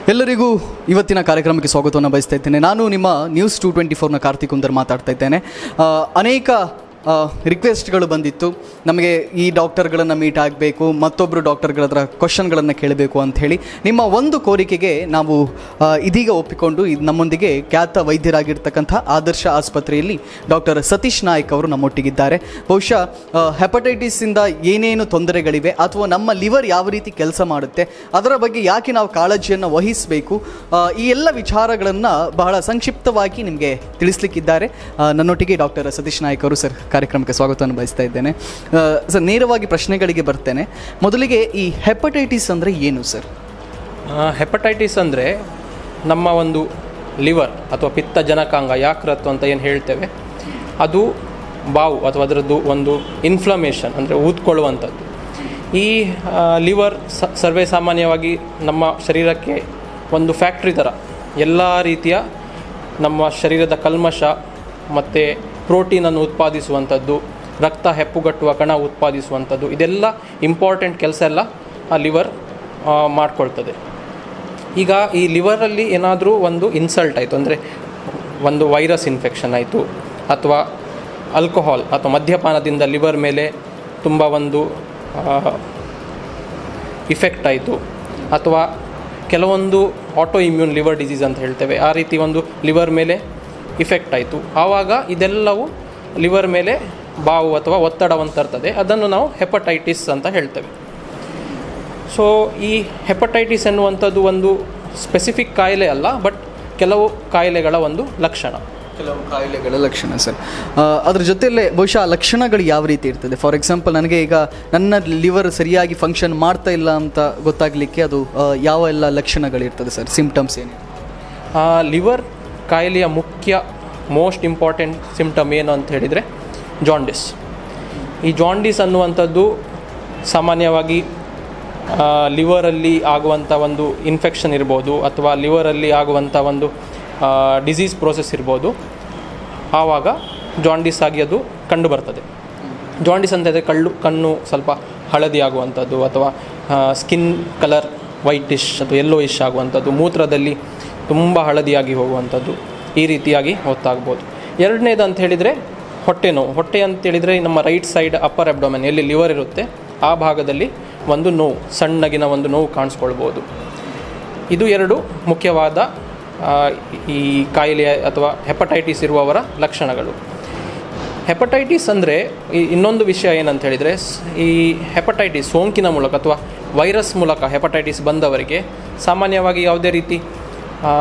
ಎಲ್ಲರಿಗೂ ಇವತ್ತಿನ ಕಾರ್ಯಕ್ರಮಕ್ಕೆ ಸ್ವಾಗತವನ್ನು ಬಯಸ್ತಾ ಇದ್ದೇನೆ ನಾನು ನಿಮ್ಮ ನ್ಯೂಸ್ ಟು ಟ್ವೆಂಟಿ ಫೋರ್ನ ಕಾರ್ತಿಕ್ ಕುಂದರ್ ಮಾತಾಡ್ತಾ ಇದ್ದೇನೆ ಆ, ಅನೇಕ ರಿಕ್ವೆಸ್ಟ್ಗಳು ಬಂದಿತ್ತು ನಮಗೆ ಈ ಡಾಕ್ಟರ್ಗಳನ್ನು ಮೀಟ್ ಆಗಬೇಕು ಮತ್ತೊಬ್ಬರು ಡಾಕ್ಟರ್ಗಳ ಹತ್ರ ಕ್ವಶನ್ಗಳನ್ನು ಕೇಳಬೇಕು ಅಂತ ಹೇಳಿ ನಿಮ್ಮ ಒಂದು ಕೋರಿಕೆಗೆ ನಾವು ಆ, ಇದೀಗ ಒಪ್ಪಿಕೊಂಡು ಇದು ನಮ್ಮೊಂದಿಗೆ ಖ್ಯಾತ ವೈದ್ಯರಾಗಿರ್ತಕ್ಕಂಥ ಆದರ್ಶ ಆಸ್ಪತ್ರೆಯಲ್ಲಿ ಡಾಕ್ಟರ್ ಸತೀಶ್ ನಾಯ್ಕ್ ಅವರು ನಮ್ಮೊಟ್ಟಿಗಿದ್ದಾರೆ ಬಹುಶಃ ಆ, ಹೆಪಟೈಟಿಸಿಂದ ಏನೇನು ತೊಂದರೆಗಳಿವೆ ಅಥವಾ ನಮ್ಮ ಲಿವರ್ ಯಾವ ರೀತಿ ಕೆಲಸ ಮಾಡುತ್ತೆ ಅದರ ಬಗ್ಗೆ ಯಾಕೆ ನಾವು ಕಾಳಜಿಯನ್ನು ವಹಿಸಬೇಕು ಆ, ಈ ಎಲ್ಲ ವಿಚಾರಗಳನ್ನು ಬಹಳ ಸಂಕ್ಷಿಪ್ತವಾಗಿ ನಿಮಗೆ ತಿಳಿಸ್ಲಿಕ್ಕಿದ್ದಾರೆ ಆ, ನನ್ನೊಟ್ಟಿಗೆ ಡಾಕ್ಟರ್ ಸತೀಶ್ ನಾಯ್ಕ್ ಅವರು ಸರ್ ಕಾರ್ಯಕ್ರಮಕ್ಕೆ ಸ್ವಾಗತವನ್ನು ಬಯಸ್ತಾ ಇದ್ದೇನೆ ಆ, ಸರ್ ನೇರವಾಗಿ ಪ್ರಶ್ನೆಗಳಿಗೆ ಬರ್ತೇನೆ ಮೊದಲಿಗೆ ಈ ಹೆಪಟೈಟಿಸ್ ಅಂದರೆ ಏನು ಸರ್ ಹೆಪಟೈಟಿಸ್ ಅಂದರೆ ನಮ್ಮ ಒಂದು ಲಿವರ್ ಅಥವಾ ಪಿತ್ತ ಜನಕಾಂಗ ಯಾಕೃತ್ ಅಂತ ಏನು ಹೇಳ್ತೇವೆ ಅದು ಬಾವು ಅಥವಾ ಅದರದ್ದು ಒಂದು ಇನ್ಫ್ಲಮೇಷನ್ ಅಂದರೆ ಊದ್ಕೊಳ್ಳುವಂಥದ್ದು ಈ ಲಿವರ್ ಸ ಸರ್ವೇ ಸಾಮಾನ್ಯವಾಗಿ ನಮ್ಮ ಶರೀರಕ್ಕೆ ಒಂದು ಫ್ಯಾಕ್ಟ್ರಿ ಥರ ಎಲ್ಲ ರೀತಿಯ ನಮ್ಮ ಶರೀರದ ಕಲ್ಮಶ ಮತ್ತು ಪ್ರೋಟೀನನ್ನು ಉತ್ಪಾದಿಸುವಂಥದ್ದು ರಕ್ತ ಹೆಪ್ಪುಗಟ್ಟುವ ಕಣ ಉತ್ಪಾದಿಸುವಂಥದ್ದು ಇದೆಲ್ಲ ಇಂಪಾರ್ಟೆಂಟ್ ಕೆಲಸ ಎಲ್ಲ ಆ ಲಿವರ್ ಮಾಡ್ಕೊಳ್ತದೆ ಈಗ ಈ ಲಿವರಲ್ಲಿ ಏನಾದರೂ ಒಂದು ಇನ್ಸಲ್ಟ್ ಆಯಿತು ಅಂದರೆ ಒಂದು ವೈರಸ್ ಇನ್ಫೆಕ್ಷನ್ ಆಯಿತು ಅಥವಾ ಆಲ್ಕೋಹಾಲ್ ಅಥವಾ ಮದ್ಯಪಾನದಿಂದ ಲಿವರ್ ಮೇಲೆ ತುಂಬ ಒಂದು ಇಫೆಕ್ಟ್ ಆಯಿತು ಅಥವಾ ಕೆಲವೊಂದು ಆಟೋ ಇಮ್ಯೂನ್ ಲಿವರ್ ಡಿಸೀಸ್ ಅಂತ ಹೇಳ್ತೇವೆ ಆ ರೀತಿ ಒಂದು ಲಿವರ್ ಮೇಲೆ ಇಫೆಕ್ಟ್ ಆಯಿತು ಆವಾಗ ಇದೆಲ್ಲವೂ ಲಿವರ್ ಮೇಲೆ ಬಾವು ಅಥವಾ ಒತ್ತಡವನ್ನು ತರ್ತದೆ ಅದನ್ನು ನಾವು ಹೆಪಟೈಟಿಸ್ ಅಂತ ಹೇಳ್ತೇವೆ ಸೊ ಈ ಹೆಪಟೈಟಿಸ್ ಎನ್ನುವಂಥದ್ದು ಒಂದು ಸ್ಪೆಸಿಫಿಕ್ ಕಾಯಿಲೆ ಅಲ್ಲ ಬಟ್ ಕೆಲವು ಕಾಯಿಲೆಗಳ ಒಂದು ಲಕ್ಷಣ ಕೆಲವು ಕಾಯಿಲೆಗಳ ಲಕ್ಷಣ ಸರ್ ಆ, ಅದ್ರ ಜೊತೆಯಲ್ಲೇ ಬಹುಶಃ ಆ ಲಕ್ಷಣಗಳು ಯಾವ ರೀತಿ ಇರ್ತದೆ ಫಾರ್ ಎಕ್ಸಾಂಪಲ್ ನನಗೆ ಈಗ ನನ್ನ ಲಿವರ್ ಸರಿಯಾಗಿ ಫಂಕ್ಷನ್ ಮಾಡ್ತಾ ಇಲ್ಲ ಅಂತ ಗೊತ್ತಾಗಲಿಕ್ಕೆ ಅದು ಆ, ಯಾವ ಎಲ್ಲ ಲಕ್ಷಣಗಳಿರ್ತದೆ ಸರ್ ಸಿಂಪ್ಟಮ್ಸ್ ಏನು ಲಿವರ್ ಕಾಯಿಲೆಯ ಮುಖ್ಯ ಮೋಸ್ಟ್ ಇಂಪಾರ್ಟೆಂಟ್ ಸಿಂಪ್ಟಮ್ ಏನು ಅಂತ ಹೇಳಿದರೆ ಜಾಂಡಿಸ್ ಈ ಜಾಂಡಿಸ್ ಅನ್ನುವಂಥದ್ದು ಸಾಮಾನ್ಯವಾಗಿ ಲಿವರಲ್ಲಿ ಆಗುವಂಥ ಒಂದು ಇನ್ಫೆಕ್ಷನ್ ಇರ್ಬೋದು ಅಥವಾ ಲಿವರಲ್ಲಿ ಆಗುವಂಥ ಒಂದು ಡಿಸೀಸ್ ಪ್ರೋಸೆಸ್ ಇರ್ಬೋದು ಆವಾಗ ಜಾಂಡಿಸ್ ಆಗಿ ಅದು ಕಂಡು ಬರ್ತದೆ ಜಾಂಡಿಸ್ ಅಂತ ಹೇಳಿದ್ರೆ ಕಳ್ಳು ಕಣ್ಣು ಸ್ವಲ್ಪ ಹಳದಿ ಆಗುವಂಥದ್ದು ಅಥವಾ ಸ್ಕಿನ್ ಕಲರ್ ವೈಟಿಶ್ ಅಥವಾ ಯೆಲ್ಲೋ ಇಶ್ ಆಗುವಂಥದ್ದು ಮೂತ್ರದಲ್ಲಿ ತುಂಬ ಹಳದಿಯಾಗಿ ಹೋಗುವಂಥದ್ದು ಈ ರೀತಿಯಾಗಿ ಗೊತ್ತಾಗ್ಬೋದು ಎರಡನೇದು ಅಂತ ಹೇಳಿದರೆ ಹೊಟ್ಟೆ ನೋವು ಹೊಟ್ಟೆ ಅಂತ ಹೇಳಿದರೆ ನಮ್ಮ ರೈಟ್ ಸೈಡ್ ಅಪ್ಪರ್ ಅಬ್ಡೊಮೆನ್ ಎಲ್ಲಿ ಲಿವರ್ ಇರುತ್ತೆ ಆ ಭಾಗದಲ್ಲಿ ಒಂದು ನೋವು ಸಣ್ಣಗಿನ ಒಂದು ನೋವು ಕಾಣಿಸ್ಕೊಳ್ಬೋದು ಇದು ಎರಡು ಮುಖ್ಯವಾದ ಆ, ಈ ಕಾಯಿಲೆಯ ಅಥವಾ ಹೆಪಟೈಟಿಸ್ ಇರುವವರ ಲಕ್ಷಣಗಳು ಹೆಪಟೈಟಿಸ್ ಅಂದರೆ ಈ ಇನ್ನೊಂದು ವಿಷಯ ಏನಂತ ಹೇಳಿದರೆ ಸ್- ಈ ಹೆಪಟೈಟಿಸ್ ಸೋಂಕಿನ ಮೂಲಕ ಅಥವಾ ವೈರಸ್ ಮೂಲಕ ಹೆಪಟೈಟಿಸ್ ಬಂದವರಿಗೆ ಸಾಮಾನ್ಯವಾಗಿ ಯಾವುದೇ ರೀತಿ ಆ,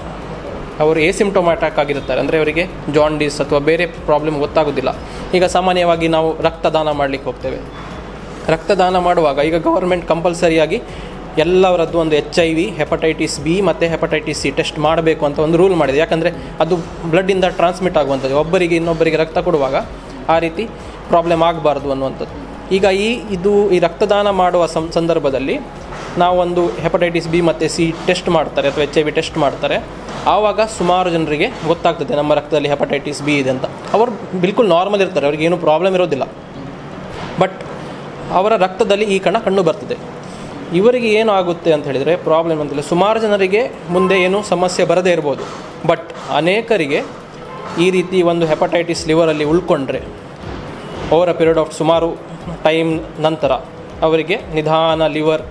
ಅವರು ಎಸಿಂಪ್ಟೊಮ್ಯಾಟಿಕ್ ಆಗಿರ್ತಾರೆ ಅಂದರೆ ಅವರಿಗೆ ಜಾಂಡೀಸ್ ಅಥವಾ ಬೇರೆ ಪ್ರಾಬ್ಲಮ್ ಗೊತ್ತಾಗೋದಿಲ್ಲ ಈಗ ಸಾಮಾನ್ಯವಾಗಿ ನಾವು ರಕ್ತದಾನ ಮಾಡಲಿಕ್ಕೆ ಹೋಗ್ತೇವೆ ರಕ್ತದಾನ ಮಾಡುವಾಗ ಈಗ ಗವರ್ಮೆಂಟ್ ಕಂಪಲ್ಸರಿಯಾಗಿ ಎಲ್ಲವರದ್ದು ಒಂದು H I V hepatitis B ಮತ್ತು ಹೆಪಟೈಟಿಸ್ ಸಿ ಟೆಸ್ಟ್ ಮಾಡಬೇಕು ಅಂತ ಒಂದು ರೂಲ್ ಮಾಡಿದೆ ಯಾಕಂದರೆ ಅದು ಬ್ಲಡ್ಡಿಂದ ಟ್ರಾನ್ಸ್ಮಿಟ್ ಆಗುವಂಥದ್ದು ಒಬ್ಬರಿಗೆ ಇನ್ನೊಬ್ಬರಿಗೆ ರಕ್ತ ಕೊಡುವಾಗ ಆ ರೀತಿ ಪ್ರಾಬ್ಲಮ್ ಆಗಬಾರ್ದು ಅನ್ನುವಂಥದ್ದು ಈಗ ಈ ಇದು ಈ ರಕ್ತದಾನ ಮಾಡುವ ಸಂ ಸಂದರ್ಭದಲ್ಲಿ ನಾವು ಒಂದು ಹೆಪಟೈಟಿಸ್ ಬಿ ಮತ್ತು ಸಿ ಟೆಸ್ಟ್ ಮಾಡ್ತಾರೆ ಅಥವಾ ಎಚ್ ಐ ವಿ ಟೆಸ್ಟ್ ಮಾಡ್ತಾರೆ ಆವಾಗ ಸುಮಾರು ಜನರಿಗೆ ಗೊತ್ತಾಗ್ತದೆ ನಮ್ಮ ರಕ್ತದಲ್ಲಿ ಹೆಪಟೈಟಿಸ್ ಬಿ ಇದೆ ಅಂತ ಅವರು ಬಿಲ್ಕುಲ್ ನಾರ್ಮಲ್ ಇರ್ತಾರೆ ಅವ್ರಿಗೆ ಏನೂ ಪ್ರಾಬ್ಲಮ್ ಇರೋದಿಲ್ಲ ಬಟ್ ಅವರ ರಕ್ತದಲ್ಲಿ ಈ ಕಣ ಕಂಡು ಬರ್ತದೆ ಇವರಿಗೆ ಏನು ಆಗುತ್ತೆ ಅಂತ ಹೇಳಿದರೆ ಪ್ರಾಬ್ಲಮ್ ಅಂತೇಳಿ ಸುಮಾರು ಜನರಿಗೆ ಮುಂದೆ ಏನು ಸಮಸ್ಯೆ ಬರದೇ ಇರ್ಬೋದು ಬಟ್ ಅನೇಕರಿಗೆ ಈ ರೀತಿ ಒಂದು ಹೆಪಟೈಟಿಸ್ ಲಿವರಲ್ಲಿ ಉಳ್ಕೊಂಡ್ರೆ ಓವರ್ ಅ ಪೀರಿಯಡ್ ಆಫ್ ಸುಮಾರು ಟೈಮ್ ನಂತರ ಅವರಿಗೆ ನಿಧಾನ ಲಿವರ್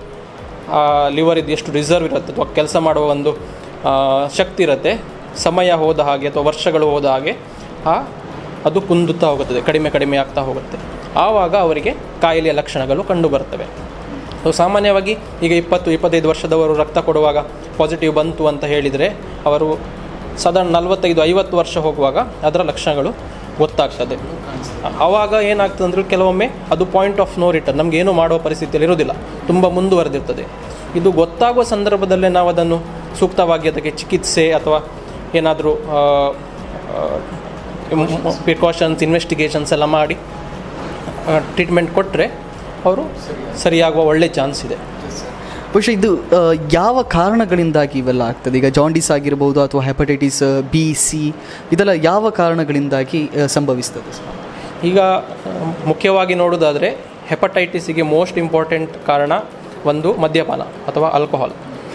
ಲಿವರ್ ಇದು ಎಷ್ಟು ರಿಸರ್ವ್ ಇರುತ್ತೆ ಅಥವಾ ಕೆಲಸ ಮಾಡುವ ಒಂದು ಆ, ಶಕ್ತಿ ಇರುತ್ತೆ ಸಮಯ ಹೋದ ಹಾಗೆ ಅಥವಾ ವರ್ಷಗಳು ಹೋದ ಹಾಗೆ ಆ ಅದು ಕುಂದುತ್ತಾ ಹೋಗುತ್ತದೆ ಕಡಿಮೆ ಕಡಿಮೆ ಆಗ್ತಾ ಹೋಗುತ್ತೆ ಆವಾಗ ಅವರಿಗೆ ಕಾಯಿಲೆಯ ಲಕ್ಷಣಗಳು ಕಂಡು ಬರ್ತವೆ ಸೊ ಸಾಮಾನ್ಯವಾಗಿ ಈಗ ಇಪ್ಪತ್ತು ಇಪ್ಪತ್ತೈದು ವರ್ಷದವರು ರಕ್ತ ಕೊಡುವಾಗ ಪಾಸಿಟಿವ್ ಬಂತು ಅಂತ ಹೇಳಿದರೆ ಅವರು ಸಾಧಾರಣ ನಲವತ್ತೈದು ಐವತ್ತು ವರ್ಷ ಹೋಗುವಾಗ ಅದರ ಲಕ್ಷಣಗಳು ಗೊತ್ತಾಗ್ತದೆ ಆವಾಗ ಏನಾಗ್ತದೆ ಅಂದರೆ ಕೆಲವೊಮ್ಮೆ ಅದು ಪಾಯಿಂಟ್ ಆಫ್ ನೋ ರಿಟರ್ನ್ ನಮ್ಗೆ ಏನೂ ಮಾಡುವ ಪರಿಸ್ಥಿತಿಯಲ್ಲಿ ಇರೋದಿಲ್ಲ ತುಂಬ ಮುಂದುವರೆದಿರ್ತದೆ ಇದು ಗೊತ್ತಾಗುವ ಸಂದರ್ಭದಲ್ಲೇ ನಾವು ಅದನ್ನು ಸೂಕ್ತವಾಗಿ ಅದಕ್ಕೆ ಚಿಕಿತ್ಸೆ ಅಥವಾ ಏನಾದರೂ ಪ್ರಿಕಾಷನ್ಸ್ ಇನ್ವೆಸ್ಟಿಗೇಷನ್ಸ್ ಎಲ್ಲ ಮಾಡಿ ಟ್ರೀಟ್ಮೆಂಟ್ ಕೊಟ್ಟರೆ ಅವರು ಸರಿಯಾಗುವ ಒಳ್ಳೆ ಚಾನ್ಸ್ ಇದೆ ಬಹುಶಃ ಇದು ಆ, ಯಾವ ಕಾರಣಗಳಿಂದಾಗಿ ಇವೆಲ್ಲ ಆಗ್ತದೆ ಈಗ ಜಾಂಡಿಸ್ ಆಗಿರ್ಬೋದು ಅಥವಾ ಹೆಪಟೈಟಿಸ್ ಬಿ ಸಿ ಇದೆಲ್ಲ ಯಾವ ಕಾರಣಗಳಿಂದಾಗಿ ಆ, ಸಂಭವಿಸ್ತದೆ ಸರ್? ಈಗ ಆ, ಮುಖ್ಯವಾಗಿ ನೋಡೋದಾದರೆ ಹೆಪಟೈಟಿಸಿಗೆ ಮೋಸ್ಟ್ ಇಂಪಾರ್ಟೆಂಟ್ ಕಾರಣ ಒಂದು ಮದ್ಯಪಾನ ಅಥವಾ ಆಲ್ಕೋಹಾಲ್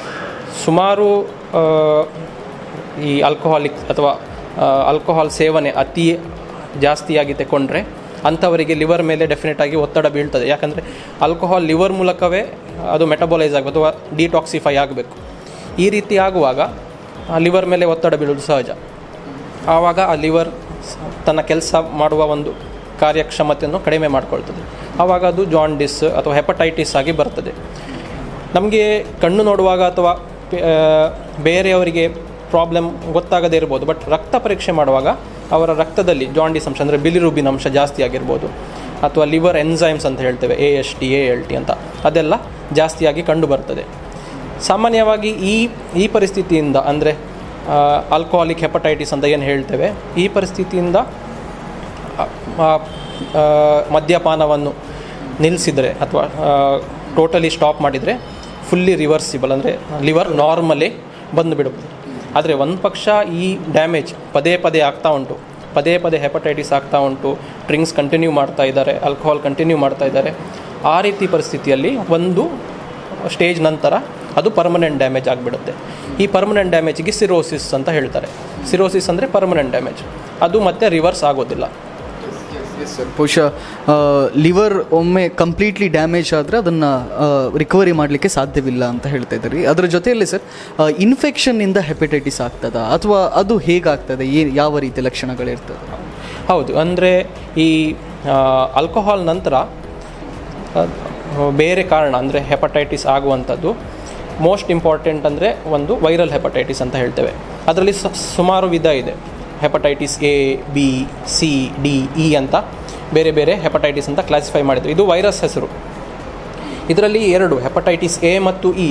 ಸುಮಾರು ಆ, ಈ ಆಲ್ಕೋಹಾಲಿಕ್ ಅಥವಾ ಆಲ್ಕೋಹಾಲ್ ಸೇವನೆ ಅತಿ ಜಾಸ್ತಿಯಾಗಿ ತಗೊಂಡ್ರೆ ಅಂಥವರಿಗೆ ಲಿವರ್ ಮೇಲೆ ಡೆಫಿನೆಟ್ ಆಗಿ ಒತ್ತಡ ಬೀಳ್ತದೆ ಯಾಕಂದರೆ ಆಲ್ಕೋಹಾಲ್ ಲಿವರ್ ಮೂಲಕವೇ ಅದು ಮೆಟಬಲೈಸ್ ಆಗಬೇಕು ಅಥವಾ ಡಿಟಾಕ್ಸಿಫೈ ಆಗಬೇಕು ಈ ರೀತಿ ಆಗುವಾಗ ಲಿವರ್ ಮೇಲೆ ಒತ್ತಡ ಬೀಳೋದು ಸಹಜ ಆವಾಗ ಆ ಲಿವರ್ ತನ್ನ ಕೆಲಸ ಮಾಡುವ ಒಂದು ಕಾರ್ಯಕ್ಷಮತೆಯನ್ನು ಕಡಿಮೆ ಮಾಡ್ಕೊಳ್ತದೆ ಆವಾಗ ಅದು ಜಾಂಡಿಸ್ ಅಥವಾ ಹೆಪಟೈಟಿಸ್ ಆಗಿ ಬರ್ತದೆ ನಮಗೆ ಕಣ್ಣು ನೋಡುವಾಗ ಅಥವಾ ಪೆ- ಆ, ಬೇರೆಯವರಿಗೆ ಪ್ರಾಬ್ಲಮ್ ಗೊತ್ತಾಗದೇ ಇರ್ಬೋದು ಬಟ್ ರಕ್ತ ಪರೀಕ್ಷೆ ಮಾಡುವಾಗ ಅವರ ರಕ್ತದಲ್ಲಿ ಜಾಂಡಿಸ್ ಅಂಶ ಅಂದರೆ ಬಿಲಿರುಬಿನ್ ಅಂಶ ಜಾಸ್ತಿ ಆಗಿರ್ಬೋದು ಅಥವಾ ಲಿವರ್ ಎನ್ಸೈಮ್ಸ್ ಅಂತ ಹೇಳ್ತೇವೆ A S T A L T ಅಂತ ಅದೆಲ್ಲ ಜಾಸ್ತಿಯಾಗಿ ಕಂಡು ಬರ್ತದೆ ಸಾಮಾನ್ಯವಾಗಿ ಈ ಈ ಪರಿಸ್ಥಿತಿಯಿಂದ ಅಂದರೆ ಆಲ್ಕೋಹಾಲಿಕ್ ಹೆಪಟೈಟಿಸ್ ಅಂತ ಏನು ಹೇಳ್ತೇವೆ ಈ ಪರಿಸ್ಥಿತಿಯಿಂದ ಆ, ಆ, ಮದ್ಯಪಾನವನ್ನು ನಿಲ್ಲಿಸಿದರೆ ಅಥವಾ ಟೋಟಲಿ ಸ್ಟಾಪ್ ಮಾಡಿದರೆ ಫುಲ್ಲಿ ರಿವರ್ಸಿಬಲ್ ಅಂದರೆ ಲಿವರ್ ನಾರ್ಮಲಿ ಬಂದು ಬಿಡ್ಬೋದು ಆದರೆ ಒಂದು ಪಕ್ಷ ಈ ಡ್ಯಾಮೇಜ್ ಪದೇ ಪದೇ ಆಗ್ತಾ ಉಂಟು ಪದೇ ಪದೇ ಹೆಪಟೈಟಿಸ್ ಆಗ್ತಾ ಉಂಟು ಡ್ರಿಂಕ್ಸ್ ಕಂಟಿನ್ಯೂ ಮಾಡ್ತಾ ಇದ್ದಾರೆ ಆಲ್ಕೋಹಾಲ್ ಕಂಟಿನ್ಯೂ ಮಾಡ್ತಾ ಇದ್ದಾರೆ ಆ ರೀತಿ ಪರಿಸ್ಥಿತಿಯಲ್ಲಿ ಒಂದು ಸ್ಟೇಜ್ ನಂತರ ಅದು ಪರ್ಮನೆಂಟ್ ಡ್ಯಾಮೇಜ್ ಆಗಿಬಿಡುತ್ತೆ ಈ ಪರ್ಮನೆಂಟ್ ಡ್ಯಾಮೇಜಿಗೆ ಸಿರೋಸಿಸ್ ಅಂತ ಹೇಳ್ತಾರೆ ಸಿರೋಸಿಸ್ ಅಂದರೆ ಪರ್ಮನೆಂಟ್ ಡ್ಯಾಮೇಜ್ ಅದು ಮತ್ತೆ ರಿವರ್ಸ್ ಆಗೋದಿಲ್ಲ ಬಹುಶಃ ಲಿವರ್ ಒಮ್ಮೆ ಕಂಪ್ಲೀಟ್ಲಿ ಡ್ಯಾಮೇಜ್ ಆದರೆ ಅದನ್ನು ರಿಕವರಿ ಮಾಡಲಿಕ್ಕೆ ಸಾಧ್ಯವಿಲ್ಲ ಅಂತ ಹೇಳ್ತಾ ಇದ್ದಾರೆ ಅದರ ಜೊತೆಯಲ್ಲಿ ಸರ್ ಇನ್ಫೆಕ್ಷನ್ನಿಂದ ಹೆಪಟೈಟಿಸ್ ಆಗ್ತದಾ ಅಥವಾ ಅದು ಹೇಗಾಗ್ತದೆ ಏನು ಯಾವ ರೀತಿ ಲಕ್ಷಣಗಳಿರ್ತದೆ ಹೌದು ಅಂದರೆ ಈ ಆಲ್ಕೋಹಾಲ್ ನಂತರ ಆ, ಬೇರೆ ಕಾರಣ ಅಂದರೆ ಹೆಪಟೈಟಿಸ್ ಆಗುವಂಥದ್ದು ಮೋಸ್ಟ್ ಇಂಪಾರ್ಟೆಂಟ್ ಅಂದರೆ ಒಂದು ವೈರಲ್ ಹೆಪಟೈಟಿಸ್ ಅಂತ ಹೇಳ್ತೇವೆ ಅದರಲ್ಲಿ ಸ- ಸುಮಾರು ವಿಧ ಇದೆ hepatitis A B C D E ಅಂತ ಬೇರೆ ಬೇರೆ ಹೆಪಟೈಟಿಸ್ ಅಂತ ಕ್ಲಾಸಿಫೈ ಮಾಡಿದ್ರು ಇದು ವೈರಸ್ ಹೆಸರು ಇದರಲ್ಲಿ ಎರಡು ಹೆಪಟೈಟಿಸ್ ಎ ಮತ್ತು ಇ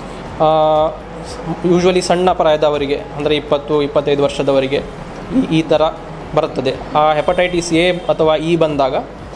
ಯೂಶ್ವಲಿ ಸಣ್ಣ ಪ್ರಾಯದವರಿಗೆ ಅಂದರೆ ಇಪ್ಪತ್ತು ಇಪ್ಪತ್ತೈದು ವರ್ಷದವರಿಗೆ ಈ ಈ ಥರ ಬರುತ್ತದೆ ಆ ಹೆಪಟೈಟಿಸ್ ಎ ಅಥವಾ ಇ ಬಂದಾಗ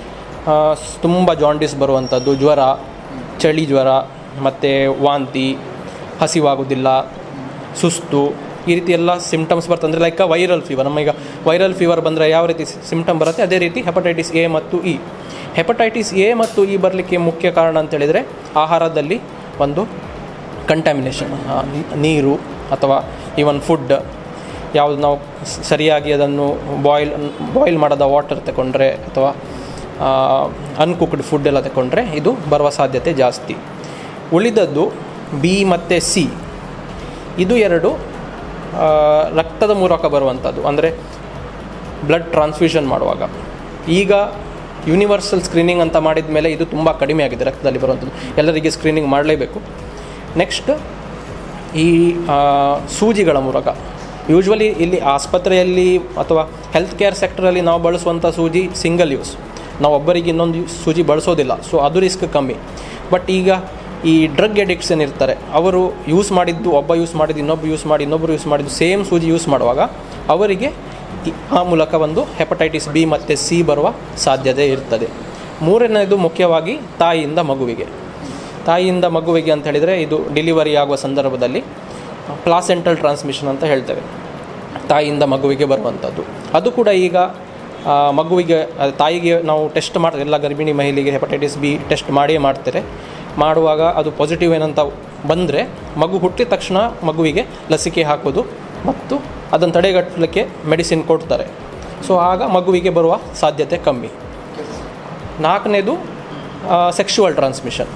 ತುಂಬ ಜಾಂಡಿಸ್ ಬರುವಂಥದ್ದು ಜ್ವರ ಚಳಿ ಜ್ವರ ಮತ್ತು ವಾಂತಿ ಹಸಿವಾಗುವುದಿಲ್ಲ ಸುಸ್ತು ಈ ರೀತಿ ಎಲ್ಲ ಸಿಮ್ಟಮ್ಸ್ ಬರ್ತದೆ ಅಂದರೆ ಲೈಕ್ ವೈರಲ್ ಫೀವರ್ ನಮ್ಮ ಈಗ ವೈರಲ್ ಫೀವರ್ ಬಂದರೆ ಯಾವ ರೀತಿ ಸಿಮ್ಟಮ್ ಬರುತ್ತೆ ಅದೇ ರೀತಿ ಹೆಪಟೈಟಿಸ್ ಎ ಮತ್ತು ಇ ಹೆಪಟೈಟಿಸ್ ಎ ಮತ್ತು ಇ ಬರಲಿಕ್ಕೆ ಮುಖ್ಯ ಕಾರಣ ಅಂತ ಹೇಳಿದರೆ ಆಹಾರದಲ್ಲಿ ಒಂದು ಕಂಟ್ಯಾಮಿನೇಷನ್ ನೀರು ಅಥವಾ ಈವನ್ ಫುಡ್ ಯಾವುದು ನಾವು ಸ- ಸರಿಯಾಗಿ ಅದನ್ನು ಬಾಯ್ಲ್ ಬಾಯ್ಲ್ ಮಾಡದ ವಾಟರ್ ತಗೊಂಡ್ರೆ ಅಥವಾ ಅನ್ಕುಕ್ಡ್ ಫುಡ್ ಎಲ್ಲ ತಗೊಂಡ್ರೆ ಇದು ಬರುವ ಸಾಧ್ಯತೆ ಜಾಸ್ತಿ ಉಳಿದದ್ದು ಬಿ ಮತ್ತು ಸಿ ಇದು ಎರಡು ಆ, ರಕ್ತದ ಮೂಲಕ ಬರುವಂಥದ್ದು ಅಂದರೆ ಬ್ಲಡ್ ಟ್ರಾನ್ಸ್ಫ್ಯೂಷನ್ ಮಾಡುವಾಗ ಈಗ ಯೂನಿವರ್ಸಲ್ ಸ್ಕ್ರೀನಿಂಗ್ ಅಂತ ಮಾಡಿದ ಮೇಲೆ ಇದು ತುಂಬ ಕಡಿಮೆ ಆಗಿದೆ ರಕ್ತದಲ್ಲಿ ಬರುವಂಥದ್ದು ಎಲ್ಲರಿಗೆ ಸ್ಕ್ರೀನಿಂಗ್ ಮಾಡಲೇಬೇಕು ನೆಕ್ಸ್ಟ್ ಈ ಆ, ಸೂಜಿಗಳ ಮೂಲಕ ಯೂಶ್ವಲಿ ಇಲ್ಲಿ ಆಸ್ಪತ್ರೆಯಲ್ಲಿ ಅಥವಾ ಹೆಲ್ತ್ ಕೇರ್ ಸೆಕ್ಟರಲ್ಲಿ ನಾವು ಬಳಸುವಂಥ ಸೂಜಿ ಸಿಂಗಲ್ ಯೂಸ್ ನಾವು ಒಬ್ಬರಿಗೆ ಇನ್ನೊಂದು ಸೂಜಿ ಬಳಸೋದಿಲ್ಲ ಸೊ ಅದು ರಿಸ್ಕ್ ಕಮ್ಮಿ ಬಟ್ ಈಗ ಈ ಡ್ರಗ್ ಎಡಿಕ್ಟ್ಸ್ ಏನಿರ್ತಾರೆ ಅವರು ಯೂಸ್ ಮಾಡಿದ್ದು ಒಬ್ಬ ಯೂಸ್ ಮಾಡಿದ್ದು ಇನ್ನೊಬ್ಬ ಯೂಸ್ ಮಾಡಿ ಇನ್ನೊಬ್ಬರು ಯೂಸ್ ಮಾಡಿದ್ದು ಸೇಮ್ ಸೂಜಿ ಯೂಸ್ ಮಾಡುವಾಗ ಅವರಿಗೆ ಈ- ಆ ಮೂಲಕ ಒಂದು ಹೆಪಟೈಟಿಸ್ ಬಿ ಮತ್ತು ಸಿ ಬರುವ ಸಾಧ್ಯತೆ ಇರ್ತದೆ ಮೂರನೇದು ಮುಖ್ಯವಾಗಿ ತಾಯಿಯಿಂದ ಮಗುವಿಗೆ ತಾಯಿಯಿಂದ ಮಗುವಿಗೆ ಅಂತ ಹೇಳಿದರೆ ಇದು ಡೆಲಿವರಿ ಆಗುವ ಸಂದರ್ಭದಲ್ಲಿ ಪ್ಲಾಸೆಂಟಲ್ ಟ್ರಾನ್ಸ್ಮಿಷನ್ ಅಂತ ಹೇಳ್ತೇವೆ ತಾಯಿಯಿಂದ ಮಗುವಿಗೆ ಬರುವಂಥದ್ದು ಅದು ಕೂಡ ಈಗ ಆ, ಮಗುವಿಗೆ ಆ, ತಾಯಿಗೆ ನಾವು ಟೆಸ್ಟ್ ಮಾಡ್ತಾರೆ ಎಲ್ಲ ಗರ್ಭಿಣಿ ಮಹಿಳೆಗೆ ಹೆಪಟೈಟಿಸ್ ಬಿ ಟೆಸ್ಟ್ ಮಾಡಿಯೇ ಮಾಡ್ತಾರೆ ಮಾಡುವಾಗ ಅದು ಪಾಸಿಟಿವ್ ಏನಂತ ಬಂದರೆ ಮಗು ಹುಟ್ಟಿದ ತಕ್ಷಣ ಮಗುವಿಗೆ ಲಸಿಕೆ ಹಾಕೋದು ಮತ್ತು ಅದನ್ನು ತಡೆಗಟ್ಟಲಿಕ್ಕೆ ಮೆಡಿಸಿನ್ ಕೊಡ್ತಾರೆ ಸೊ ಆಗ ಮಗುವಿಗೆ ಬರುವ ಸಾಧ್ಯತೆ ಕಮ್ಮಿ ನಾಲ್ಕನೇದು ಸೆಕ್ಷುವಲ್ ಟ್ರಾನ್ಸ್ಮಿಷನ್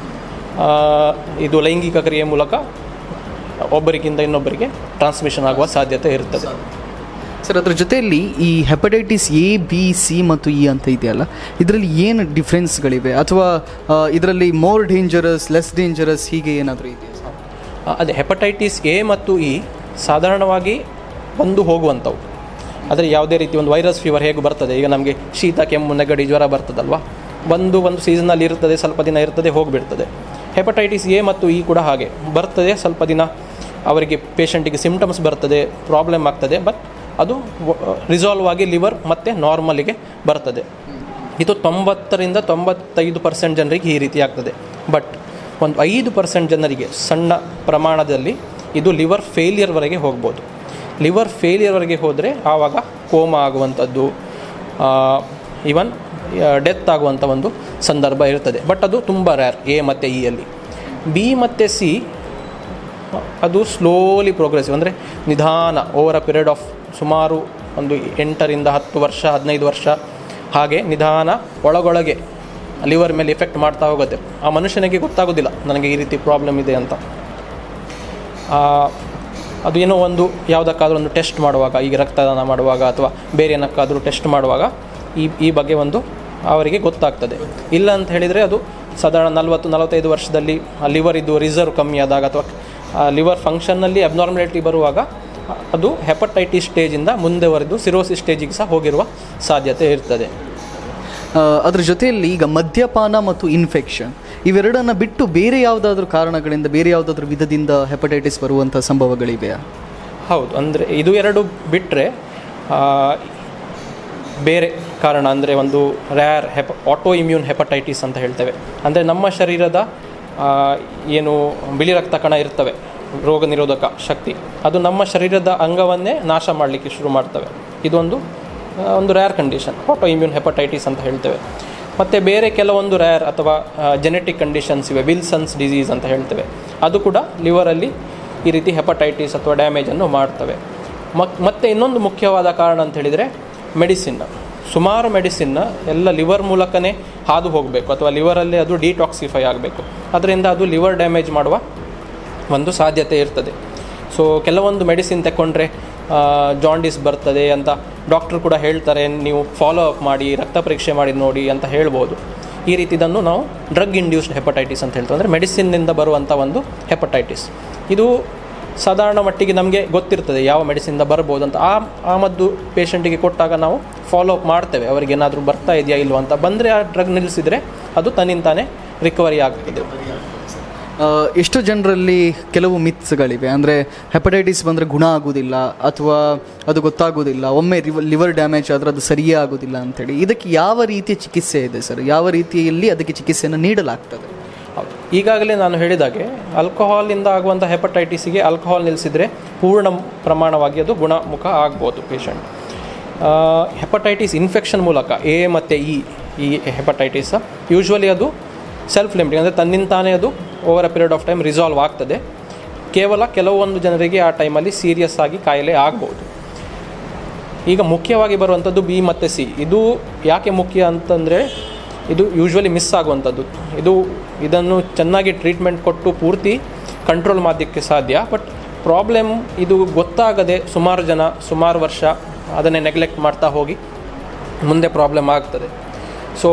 ಇದು ಲೈಂಗಿಕ ಕ್ರಿಯೆ ಮೂಲಕ ಒಬ್ಬರಿಗಿಂತ ಇನ್ನೊಬ್ಬರಿಗೆ ಟ್ರಾನ್ಸ್ಮಿಷನ್ ಆಗುವ ಸಾಧ್ಯತೆ ಇರ್ತದೆ ಸರ್ ಅದ್ರ ಜೊತೆಯಲ್ಲಿ ಈ ಹೆಪಟೈಟಿಸ್ ಎ ಬಿ ಸಿ ಮತ್ತು ಇ ಅಂತ ಇದೆಯಲ್ಲ ಇದರಲ್ಲಿ ಏನು ಡಿಫ್ರೆನ್ಸ್ಗಳಿವೆ ಅಥವಾ ಇದರಲ್ಲಿ ಮೋರ್ ಡೇಂಜರಸ್ ಲೆಸ್ ಡೇಂಜರಸ್ ಹೀಗೆ ಏನಾದರೂ ಇದೆಯಾ ಸರ್ ಆ, ಅದೇ ಹೆಪಟೈಟಿಸ್ ಎ ಮತ್ತು ಇ ಸಾಧಾರಣವಾಗಿ ಬಂದು ಹೋಗುವಂಥವು ಆದರೆ ಯಾವುದೇ ರೀತಿ ಒಂದು ವೈರಸ್ ಫೀವರ್ ಹೇಗೆ ಬರ್ತದೆ ಈಗ ನಮಗೆ ಶೀತ ಕೆಮ್ಮು ನೆಗಡಿ ಜ್ವರ ಬರ್ತದಲ್ವಾ ಬಂದು ಒಂದು ಸೀಸನಲ್ಲಿ ಇರ್ತದೆ ಸ್ವಲ್ಪ ದಿನ ಇರ್ತದೆ ಹೋಗಿಬಿಡ್ತದೆ ಹೆಪಟೈಟಿಸ್ ಎ ಮತ್ತು ಇ ಕೂಡ ಹಾಗೆ ಬರ್ತದೆ ಸ್ವಲ್ಪ ದಿನ ಅವರಿಗೆ ಪೇಷಂಟಿಗೆ ಸಿಮ್ಟಮ್ಸ್ ಬರ್ತದೆ ಪ್ರಾಬ್ಲಮ್ ಆಗ್ತದೆ ಬಟ್ ಅದು ರಿಸಾಲ್ವ್ ಆಗಿ ಲಿವರ್ ಮತ್ತು ನಾರ್ಮಲಿಗೆ ಬರ್ತದೆ ಇದು ತೊಂಬತ್ತರಿಂದ ತೊಂಬತ್ತೈದು ಪರ್ಸೆಂಟ್ ಜನರಿಗೆ ಈ ರೀತಿ ಆಗ್ತದೆ ಬಟ್ ಒಂದು ಐದು ಪರ್ಸೆಂಟ್ ಜನರಿಗೆ ಸಣ್ಣ ಪ್ರಮಾಣದಲ್ಲಿ ಇದು ಲಿವರ್ ಫೇಲಿಯರ್ವರೆಗೆ ಹೋಗ್ಬೋದು ಲಿವರ್ ಫೇಲಿಯರ್ವರೆಗೆ ಹೋದರೆ ಆವಾಗ ಕೋಮ ಆಗುವಂಥದ್ದು ಈವನ್ ಡೆತ್ ಆಗುವಂಥ ಒಂದು ಸಂದರ್ಭ ಇರ್ತದೆ ಬಟ್ ಅದು ತುಂಬ ರ್ಯಾರ್ ಎ ಮತ್ತು ಇ ಅಲ್ಲಿ ಬಿ ಮತ್ತು ಸಿ ಅದು ಸ್ಲೋಲಿ ಪ್ರೋಗ್ರೆಸಿವ್ ಅಂದರೆ ನಿಧಾನ ಓವರ್ ಅ ಪೀರಿಯಡ್ ಆಫ್ ಸುಮಾರು ಒಂದು ಎಂಟರಿಂದ ಹತ್ತು ವರ್ಷ ಹದಿನೈದು ವರ್ಷ ಹಾಗೆ ನಿಧಾನ ಒಳಗೊಳಗೆ ಲಿವರ್ ಮೇಲೆ ಇಫೆಕ್ಟ್ ಮಾಡ್ತಾ ಹೋಗುತ್ತೆ ಆ ಮನುಷ್ಯನಿಗೆ ಗೊತ್ತಾಗೋದಿಲ್ಲ ನನಗೆ ಈ ರೀತಿ ಪ್ರಾಬ್ಲಮ್ ಇದೆ ಅಂತ ಆ, ಅದು ಏನೋ ಒಂದು ಯಾವುದಕ್ಕಾದ್ರೂ ಒಂದು ಟೆಸ್ಟ್ ಮಾಡುವಾಗ ಈಗ ರಕ್ತದಾನ ಮಾಡುವಾಗ ಅಥವಾ ಬೇರೆ ಏನಕ್ಕಾದರೂ ಟೆಸ್ಟ್ ಮಾಡುವಾಗ ಈ ಈ ಬಗ್ಗೆ ಒಂದು ಅವರಿಗೆ ಗೊತ್ತಾಗ್ತದೆ ಇಲ್ಲ ಅಂತ ಹೇಳಿದರೆ ಅದು ಸಾಧಾರಣ ನಲವತ್ತು ನಲವತ್ತೈದು ವರ್ಷದಲ್ಲಿ ಲಿವರ್ ಇದು ರಿಸರ್ವ್ ಕಮ್ಮಿ ಆದಾಗ ಅಥವಾ ಲಿವರ್ ಫಂಕ್ಷನ್ನಲ್ಲಿ ಅಬ್ನಾರ್ಮಲಿಟಿ ಬರುವಾಗ ಅದು ಹೆಪಟೈಟಿಸ್ ಸ್ಟೇಜಿಂದ ಮುಂದೆವರೆದು ಸಿರೋಸಿಸ್ ಸ್ಟೇಜಿಗೆ ಸಹ ಹೋಗಿರುವ ಸಾಧ್ಯತೆ ಇರ್ತದೆ ಆ, ಅದ್ರ ಜೊತೆಯಲ್ಲಿ ಈಗ ಮದ್ಯಪಾನ ಮತ್ತು ಇನ್ಫೆಕ್ಷನ್ ಇವೆರಡನ್ನ ಬಿಟ್ಟು ಬೇರೆ ಯಾವುದಾದ್ರೂ ಕಾರಣಗಳಿಂದ ಬೇರೆ ಯಾವುದಾದ್ರೂ ವಿಧದಿಂದ ಹೆಪಟೈಟಿಸ್ ಬರುವಂಥ ಸಂಭವಗಳಿವೆಯಾ ಹೌದು ಅಂದರೆ ಇದು ಎರಡು ಬಿಟ್ಟರೆ ಬೇರೆ ಕಾರಣ ಅಂದರೆ ಒಂದು ರ್ಯಾರ್ ಹೆಪ ಆಟೋ ಇಮ್ಯೂನ್ ಹೆಪಟೈಟಿಸ್ ಅಂತ ಹೇಳ್ತೇವೆ ಅಂದರೆ ನಮ್ಮ ಶರೀರದ ಆ, ಏನು ಬಿಳಿ ರಕ್ತ ಕಣ ಇರ್ತವೆ ರೋಗ ನಿರೋಧಕ ಶಕ್ತಿ ಅದು ನಮ್ಮ ಶರೀರದ ಅಂಗವನ್ನೇ ನಾಶ ಮಾಡಲಿಕ್ಕೆ ಶುರು ಮಾಡ್ತವೆ ಇದೊಂದು ಆ, ಒಂದು rare condition autoimmune hepatitis ಅಂತ ಹೇಳ್ತೇವೆ ಮತ್ತು ಬೇರೆ ಕೆಲವೊಂದು ರ್ಯಾರ್ ಅಥವಾ ಜೆನೆಟಿಕ್ ಕಂಡೀಷನ್ಸ್ ಇವೆ ವಿಲ್ಸನ್ಸ್ ಡಿಸೀಸ್ ಅಂತ ಹೇಳ್ತೇವೆ ಅದು ಕೂಡ ಲಿವರಲ್ಲಿ ಈ ರೀತಿ ಹೆಪಟೈಟಿಸ್ ಅಥವಾ ಡ್ಯಾಮೇಜನ್ನು ಮಾಡ್ತವೆ ಮಕ್ ಮತ್ತು ಇನ್ನೊಂದು ಮುಖ್ಯವಾದ ಕಾರಣ ಅಂತ ಹೇಳಿದರೆ ಮೆಡಿಸಿನ್ ಸುಮಾರು ಮೆಡಿಸಿನ್ನ ಎಲ್ಲ ಲಿವರ್ ಮೂಲಕನೇ ಹಾದು ಹೋಗಬೇಕು ಅಥವಾ ಲಿವರಲ್ಲಿ ಅದು ಡಿಟಾಕ್ಸಿಫೈ ಆಗಬೇಕು ಅದರಿಂದ ಅದು ಲಿವರ್ ಡ್ಯಾಮೇಜ್ ಮಾಡುವ ಒಂದು ಸಾಧ್ಯತೆ ಇರ್ತದೆ ಸೊ ಕೆಲವೊಂದು ಮೆಡಿಸಿನ್ ತಗೊಂಡ್ರೆ ಜಾಂಡಿಸ್ ಬರ್ತದೆ ಅಂತ ಡಾಕ್ಟ್ರು ಕೂಡ ಹೇಳ್ತಾರೆ ನೀವು ಫಾಲೋ ಅಪ್ ಮಾಡಿ ರಕ್ತ ಪರೀಕ್ಷೆ ಮಾಡಿ ನೋಡಿ ಅಂತ ಹೇಳ್ಬೋದು ಈ ರೀತಿದನ್ನು ನಾವು ಡ್ರಗ್ ಇಂಡ್ಯೂಸ್ಡ್ ಹೆಪಟೈಟಿಸ್ ಅಂತ ಹೇಳ್ತೀವಿ ಅಂದರೆ ಮೆಡಿಸಿನ್ನಿಂದ ಬರುವಂಥ ಒಂದು ಹೆಪಟೈಟಿಸ್ ಇದು ಸಾಧಾರಣ ಮಟ್ಟಿಗೆ ನಮಗೆ ಗೊತ್ತಿರ್ತದೆ ಯಾವ ಮೆಡಿಸಿನ್ದ ಬರ್ಬೋದು ಅಂತ ಆ ಆ ಮದ್ದು ಪೇಷಂಟಿಗೆ ಕೊಟ್ಟಾಗ ನಾವು ಫಾಲೋ ಅಪ್ ಮಾಡ್ತೇವೆ ಅವರಿಗೆ ಏನಾದರೂ ಬರ್ತಾ ಇದೆಯಾ ಇಲ್ವಾ ಅಂತ ಬಂದರೆ ಆ ಡ್ರಗ್ ನಿಲ್ಲಿಸಿದರೆ ಅದು ತನ್ನಿಂತಾನೇ ರಿಕವರಿ ಆಗ್ತದೆ ಆ, ಎಷ್ಟೋ ಜನರಲ್ಲಿ ಕೆಲವು ಮಿತ್ಸ್ಗಳಿವೆ ಅಂದರೆ ಹೆಪಟೈಟಿಸ್ ಬಂದರೆ ಗುಣ ಆಗೋದಿಲ್ಲ ಅಥವಾ ಅದು ಗೊತ್ತಾಗೋದಿಲ್ಲ ಒಮ್ಮೆ ಲಿವರ್ ಡ್ಯಾಮೇಜ್ ಆದರೆ ಅದು ಸರಿಯೇ ಆಗೋದಿಲ್ಲ ಅಂತೇಳಿ ಇದಕ್ಕೆ ಯಾವ ರೀತಿಯ ಚಿಕಿತ್ಸೆ ಇದೆ ಸರ್ ಯಾವ ರೀತಿಯಲ್ಲಿ ಅದಕ್ಕೆ ಚಿಕಿತ್ಸೆಯನ್ನು ನೀಡಲಾಗ್ತದೆ ಹೌದು ಈಗಾಗಲೇ ನಾನು ಹೇಳಿದಾಗೆ ಆಲ್ಕೋಹಾಲಿಂದ ಆಗುವಂಥ ಹೆಪಟೈಟಿಸಿಗೆ ಆಲ್ಕೋಹಾಲ್ ನಿಲ್ಲಿಸಿದರೆ ಪೂರ್ಣ ಪ್ರಮಾಣವಾಗಿ ಅದು ಗುಣಮುಖ ಆಗ್ಬೋದು ಪೇಷಂಟ್ ಹೆಪಟೈಟಿಸ್ ಇನ್ಫೆಕ್ಷನ್ ಮೂಲಕ ಎ ಮತ್ತು ಇ ಈ ಹೆಪಟೈಟಿಸ್ ಯೂಶ್ವಲಿ ಅದು ಸೆಲ್ಫ್ ಲಿಮಿಟಿಂಗ್ ಅಂದರೆ ತನ್ನಿಂತಾನೇ ಅದು over a period of time resolve ಆಗ್ತದೆ ಕೇವಲ ಕೆಲವೊಂದು ಜನರಿಗೆ ಆ ಟೈಮಲ್ಲಿ ಸೀರಿಯಸ್ ಆಗಿ ಕಾಯಿಲೆ ಆಗ್ಬೋದು ಈಗ ಮುಖ್ಯವಾಗಿ ಬರುವಂಥದ್ದು ಬಿ ಮತ್ತು ಸಿ ಇದು ಯಾಕೆ ಮುಖ್ಯ ಅಂತಂದರೆ ಇದು ಯೂಶ್ವಲಿ ಮಿಸ್ ಆಗುವಂಥದ್ದು ಇದು ಇದನ್ನು ಚೆನ್ನಾಗಿ ಟ್ರೀಟ್ಮೆಂಟ್ ಕೊಟ್ಟು ಪೂರ್ತಿ ಕಂಟ್ರೋಲ್ ಮಾಡೋದಕ್ಕೆ ಸಾಧ್ಯ ಬಟ್ ಪ್ರಾಬ್ಲಮ್ ಇದು ಗೊತ್ತಾಗದೆ ಸುಮಾರು ಜನ ಸುಮಾರು ವರ್ಷ ಅದನ್ನೇ ನೆಗ್ಲೆಕ್ಟ್ ಮಾಡ್ತಾ ಹೋಗಿ ಮುಂದೆ ಪ್ರಾಬ್ಲಮ್ ಆಗ್ತದೆ ಸೊ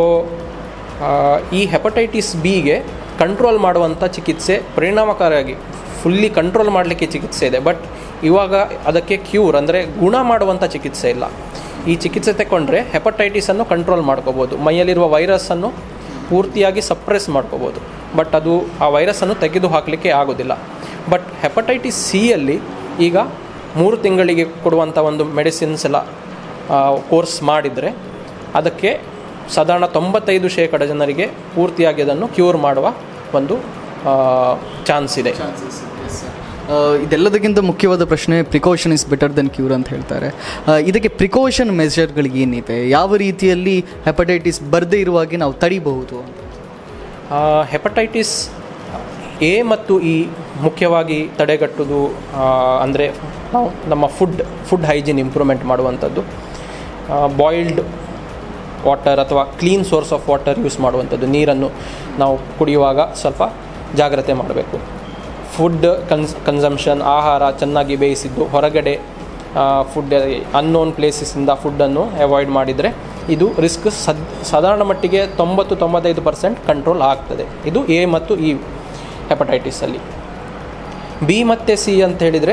ಈ ಹೆಪಟೈಟಿಸ್ ಬಿಗೆ ಕಂಟ್ರೋಲ್ ಮಾಡುವಂಥ ಚಿಕಿತ್ಸೆ ಪರಿಣಾಮಕಾರಿಯಾಗಿ ಫುಲ್ಲಿ ಕಂಟ್ರೋಲ್ ಮಾಡಲಿಕ್ಕೆ ಚಿಕಿತ್ಸೆ ಇದೆ ಬಟ್ ಇವಾಗ ಅದಕ್ಕೆ ಕ್ಯೂರ್ ಅಂದರೆ ಗುಣ ಮಾಡುವಂಥ ಚಿಕಿತ್ಸೆ ಇಲ್ಲ ಈ ಚಿಕಿತ್ಸೆ ತಗೊಂಡ್ರೆ ಹೆಪಟೈಟಿಸನ್ನು ಕಂಟ್ರೋಲ್ ಮಾಡ್ಕೋಬೋದು ಮೈಯಲ್ಲಿರುವ ವೈರಸ್ಸನ್ನು ಪೂರ್ತಿಯಾಗಿ ಸಪ್ರೆಸ್ ಮಾಡ್ಕೋಬೋದು ಬಟ್ ಅದು ಆ ವೈರಸ್ಸನ್ನು ತೆಗೆದು ಹಾಕಲಿಕ್ಕೆ ಆಗೋದಿಲ್ಲ ಬಟ್ ಹೆಪಟೈಟಿಸ್ ಸಿಯಲ್ಲಿ ಈಗ ಮೂರು ತಿಂಗಳಿಗೆ ಕೊಡುವಂಥ ಒಂದು ಮೆಡಿಸಿನ್ಸ್ ಎಲ್ಲ ಕೋರ್ಸ್ ಮಾಡಿದರೆ ಅದಕ್ಕೆ ಸಾಧಾರಣ ತೊಂಬತ್ತೈದು ಶೇಕಡ ಜನರಿಗೆ ಪೂರ್ತಿಯಾಗಿ ಅದನ್ನು ಕ್ಯೂರ್ ಮಾಡುವ ಒಂದು ಚಾನ್ಸ್ ಇದೆ ಆ, ಇದೆಲ್ಲದಕ್ಕಿಂತ ಮುಖ್ಯವಾದ ಪ್ರಶ್ನೆ precaution is better than cure ಅಂತ ಹೇಳ್ತಾರೆ ಆ, ಇದಕ್ಕೆ ಪ್ರಿಕಾಷನ್ ಮೆಷರ್ಗಳು ಏನಿದೆ ಯಾವ ರೀತಿಯಲ್ಲಿ ಹೆಪಟೈಟಿಸ್ ಬರದೇ ಇರುವಾಗೆ ನಾವು ತಡಿಬಹುದು ಅಂತ ಹೆಪಟೈಟಿಸ್ ಎ ಮತ್ತು ಇ ಮುಖ್ಯವಾಗಿ ತಡೆಗಟ್ಟುವುದು ಅಂದರೆ ನಾವು ನಮ್ಮ ಫುಡ್ ಫುಡ್ ಹೈಜೀನ್ ಇಂಪ್ರೂವ್ಮೆಂಟ್ ಮಾಡುವಂಥದ್ದು ಬಾಯ್ಲ್ಡ್ ವಾಟರ್ ಅಥವಾ clean source of water use ಮಾಡುವಂಥದ್ದು ನೀರನ್ನು ನಾವು ಕುಡಿಯುವಾಗ ಸ್ವಲ್ಪ ಜಾಗ್ರತೆ ಮಾಡಬೇಕು ಫುಡ್ ಕನ್ಸ್ ಕನ್ಸಂಪ್ಷನ್ ಆಹಾರ ಚೆನ್ನಾಗಿ ಬೇಯಿಸಿದ್ದು ಹೊರಗಡೆ ಫುಡ್ ಅನ್ನೋನ್ ಪ್ಲೇಸಸ್ಸಿಂದ ಫುಡ್ಡನ್ನು ಅವಾಯ್ಡ್ ಮಾಡಿದರೆ ಇದು ರಿಸ್ಕ್ ಸದ್ ಸಾಧಾರಣ ಮಟ್ಟಿಗೆ ತೊಂಬತ್ತು ತೊಂಬತ್ತೈದು ಪರ್ಸೆಂಟ್ ಕಂಟ್ರೋಲ್ ಆಗ್ತದೆ ಇದು ಎ ಮತ್ತು ಇ ಹೆಪಟೈಟಿಸಲ್ಲಿ ಬಿ ಮತ್ತು ಸಿ ಅಂತ ಹೇಳಿದರೆ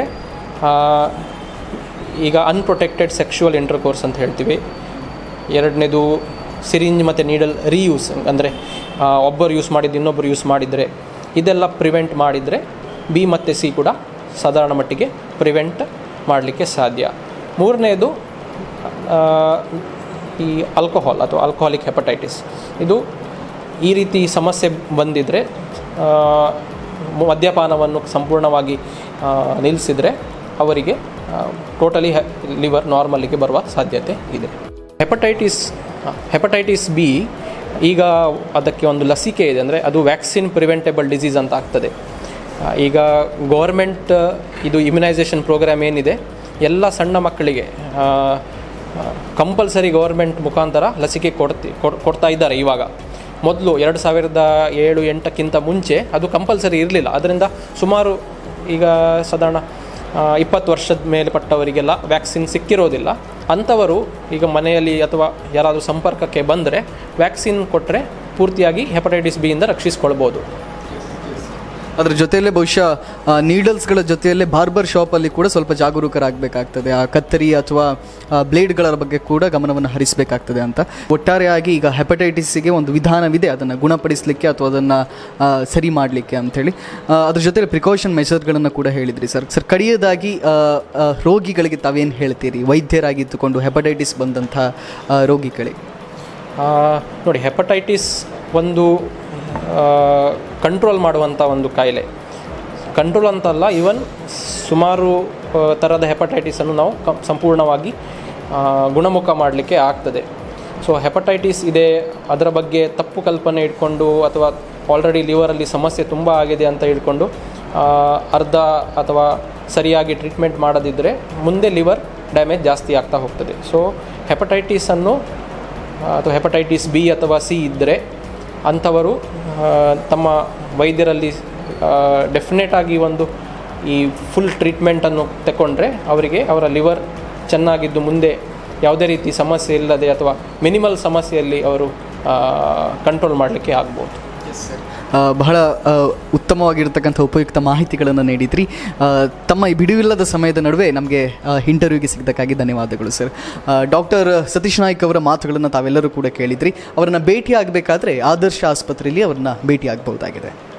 ಈಗ ಅನ್ಪ್ರೊಟೆಕ್ಟೆಡ್ ಸೆಕ್ಷುವಲ್ ಇಂಟರ್ಕೋರ್ಸ್ ಅಂತ ಹೇಳ್ತೀವಿ ಎರಡನೇದು ಸಿರಿಂಜ್ ಮತ್ತು ನೀಡಲ್ ರೀಯೂಸ್ ಅಂದರೆ ಒಬ್ಬರು ಯೂಸ್ ಮಾಡಿದ್ದು ಇನ್ನೊಬ್ಬರು ಯೂಸ್ ಮಾಡಿದರೆ ಇದೆಲ್ಲ ಪ್ರಿವೆಂಟ್ ಮಾಡಿದರೆ ಬಿ ಮತ್ತು ಸಿ ಕೂಡ ಸಾಧಾರಣ ಮಟ್ಟಿಗೆ ಪ್ರಿವೆಂಟ್ ಮಾಡಲಿಕ್ಕೆ ಸಾಧ್ಯ ಮೂರನೇದು ಆ, ಈ ಆಲ್ಕೋಹಾಲ್ ಅಥವಾ ಆಲ್ಕೋಹಾಲಿಕ್ ಹೆಪಟೈಟಿಸ್ ಇದು ಈ ರೀತಿ ಸಮಸ್ಯೆ ಬಂದಿದ್ದರೆ ಮದ್ಯಪಾನವನ್ನು ಸಂಪೂರ್ಣವಾಗಿ ಆ, ನಿಲ್ಲಿಸಿದರೆ ಅವರಿಗೆ ಟೋಟಲಿ ಲಿವರ್ ನಾರ್ಮಲಿಗೆ ಬರುವ ಸಾಧ್ಯತೆ ಇದೆ ಹೆಪಟೈಟಿಸ್ ಹೆಪಟೈಟಿಸ್ ಬಿ ಈಗ ಅದಕ್ಕೆ ಒಂದು ಲಸಿಕೆ ಇದೆ ಅಂದರೆ ಅದು ವ್ಯಾಕ್ಸಿನ್ ಪ್ರಿವೆಂಟೇಬಲ್ ಡಿಸೀಸ್ ಅಂತ ಆಗ್ತದೆ ಆ, ಈಗ ಗೌರ್ಮೆಂಟ್ ಇದು ಇಮ್ಯುನೈಸೇಷನ್ ಪ್ರೋಗ್ರಾಮ್ ಏನಿದೆ ಎಲ್ಲ ಸಣ್ಣ ಮಕ್ಕಳಿಗೆ ಕಂಪಲ್ಸರಿ ಗೌರ್ಮೆಂಟ್ ಮುಖಾಂತರ ಲಸಿಕೆ ಕೊಡ್ತಿ ಕೊಡ್- ಕೊಡ್ತಾ ಇದ್ದಾರೆ ಇವಾಗ ಮೊದಲು ಎರಡು ಸಾವಿರದ ಏಳು ಎಂಟಕ್ಕಿಂತ ಮುಂಚೆ ಅದು ಕಂಪಲ್ಸರಿ ಇರಲಿಲ್ಲ ಅದರಿಂದ ಸುಮಾರು ಈಗ ಸಾಧಾರಣ ಆ, ಇಪ್ಪತ್ತು ವರ್ಷದ ಮೇಲ್ಪಟ್ಟವರಿಗೆಲ್ಲ ವ್ಯಾಕ್ಸಿನ್ ಸಿಕ್ಕಿರೋದಿಲ್ಲ ಅಂಥವರು ಈಗ ಮನೆಯಲ್ಲಿ ಅಥವಾ ಯಾರಾದರೂ ಸಂಪರ್ಕಕ್ಕೆ ಬಂದರೆ ವ್ಯಾಕ್ಸಿನ್ ಕೊಟ್ಟರೆ ಪೂರ್ತಿಯಾಗಿ ಹೆಪಟೈಟಿಸ್ ಬಿಯಿಂದ ರಕ್ಷಿಸ್ಕೊಳ್ಬೋದು ಅದ್ರ ಜೊತೆಯಲ್ಲೇ ಬಹುಶಃ ನೀಡಲ್ಸ್ಗಳ ಜೊತೆಯಲ್ಲೇ ಬಾರ್ಬರ್ ಶಾಪಲ್ಲಿ ಕೂಡ ಸ್ವಲ್ಪ ಜಾಗರೂಕರಾಗಬೇಕಾಗ್ತದೆ ಆ ಕತ್ತರಿ ಅಥವಾ ಬ್ಲೇಡ್ಗಳ ಬಗ್ಗೆ ಕೂಡ ಗಮನವನ್ನು ಹರಿಸಬೇಕಾಗ್ತದೆ ಅಂತ ಒಟ್ಟಾರೆಯಾಗಿ ಈಗ ಹೆಪಟೈಟಿಸ್ಗೆ ಒಂದು ವಿಧಾನವಿದೆ ಅದನ್ನು ಗುಣಪಡಿಸಲಿಕ್ಕೆ ಅಥವಾ ಅದನ್ನು ಸರಿ ಮಾಡಲಿಕ್ಕೆ ಅಂಥೇಳಿ ಆ, ಅದ್ರ ಜೊತೆ ಪ್ರಿಕಾಷನ್ ಮೆಷರ್ಗಳನ್ನು ಕೂಡ ಹೇಳಿದ್ರಿ ಸರ್ ಸರ್ ಕಡೆಯದಾಗಿ ಆ, ಆ, ರೋಗಿಗಳಿಗೆ ತಾವೇನು ಹೇಳ್ತೀರಿ ವೈದ್ಯರಾಗಿದ್ದುಕೊಂಡು ಹೆಪಟೈಟಿಸ್ ಬಂದಂಥ ಆ, ರೋಗಿಗಳಿಗೆ ಆ, ನೋಡಿ ಹೆಪಟೈಟಿಸ್ ಒಂದು ಕಂಟ್ರೋಲ್ ಮಾಡುವಂಥ ಒಂದು ಕಾಯಿಲೆ ಕಂಟ್ರೋಲ್ ಅಂತಲ್ಲ ಈವನ್ ಸುಮಾರು ಆ, ಥರದ ಹೆಪಟೈಟಿಸನ್ನು ನಾವು ಕಂ ಸಂಪೂರ್ಣವಾಗಿ ಆ, ಗುಣಮುಖ ಮಾಡಲಿಕ್ಕೆ ಆಗ್ತದೆ ಸೊ ಹೆಪಟೈಟಿಸ್ ಇದೆ ಅದರ ಬಗ್ಗೆ ತಪ್ಪು ಕಲ್ಪನೆ ಇಟ್ಕೊಂಡು ಅಥವಾ ಆಲ್ರೆಡಿ ಲಿವರಲ್ಲಿ ಸಮಸ್ಯೆ ತುಂಬ ಆಗಿದೆ ಅಂತ ಇಟ್ಕೊಂಡು ಆ, ಅರ್ಧ ಅಥವಾ ಸರಿಯಾಗಿ ಟ್ರೀಟ್ಮೆಂಟ್ ಮಾಡದಿದ್ದರೆ ಮುಂದೆ ಲಿವರ್ ಡ್ಯಾಮೇಜ್ ಜಾಸ್ತಿ ಆಗ್ತಾ ಹೋಗ್ತದೆ ಸೊ ಹೆಪಟೈಟಿಸನ್ನು ಅಥವಾ ಹೆಪಟೈಟಿಸ್ ಬಿ ಅಥವಾ ಸಿ ಇದ್ದರೆ ಅಂಥವರು ಆ, ತಮ್ಮ ವೈದ್ಯರಲ್ಲಿ ಡೆಫಿನೆಟ್ ಆಗಿ ಒಂದು ಈ ಫುಲ್ ಟ್ರೀಟ್ಮೆಂಟನ್ನು ತಗೊಂಡ್ರೆ ಅವರಿಗೆ ಅವರ ಲಿವರ್ ಚೆನ್ನಾಗಿದ್ದು ಮುಂದೆ ಯಾವುದೇ ರೀತಿ ಸಮಸ್ಯೆ ಇಲ್ಲದೆ ಅಥವಾ ಮಿನಿಮಲ್ ಸಮಸ್ಯೆಯಲ್ಲಿ ಅವರು ಕಂಟ್ರೋಲ್ ಮಾಡಲಿಕ್ಕೆ ಆಗ್ಬೋದು ಆ, ಬಹಳ ಆ, ಉತ್ತಮವಾಗಿರ್ತಕ್ಕಂಥ ಉಪಯುಕ್ತ ಮಾಹಿತಿಗಳನ್ನು ನೀಡಿದ್ರಿ ಆ, ತಮ್ಮ ಈ ಬಿಡುವಿಲ್ಲದ ಸಮಯದ ನಡುವೆ ನಮಗೆ ಇಂಟರ್ವ್ಯೂಗೆ ಸಿಗದಕ್ಕಾಗಿ ಧನ್ಯವಾದಗಳು ಸರ್ ಡಾಕ್ಟರ್ ಸತೀಶ್ ನಾಯ್ಕ್ ಅವರ ಮಾತುಗಳನ್ನು ತಾವೆಲ್ಲರೂ ಕೂಡ ಕೇಳಿದ್ರಿ ಅವರನ್ನು ಭೇಟಿ ಆಗಬೇಕಾದ್ರೆ ಆದರ್ಶ ಆಸ್ಪತ್ರೆಯಲ್ಲಿ ಅವ್ರನ್ನ ಭೇಟಿ ಆಗಬಹುದಾಗಿದೆ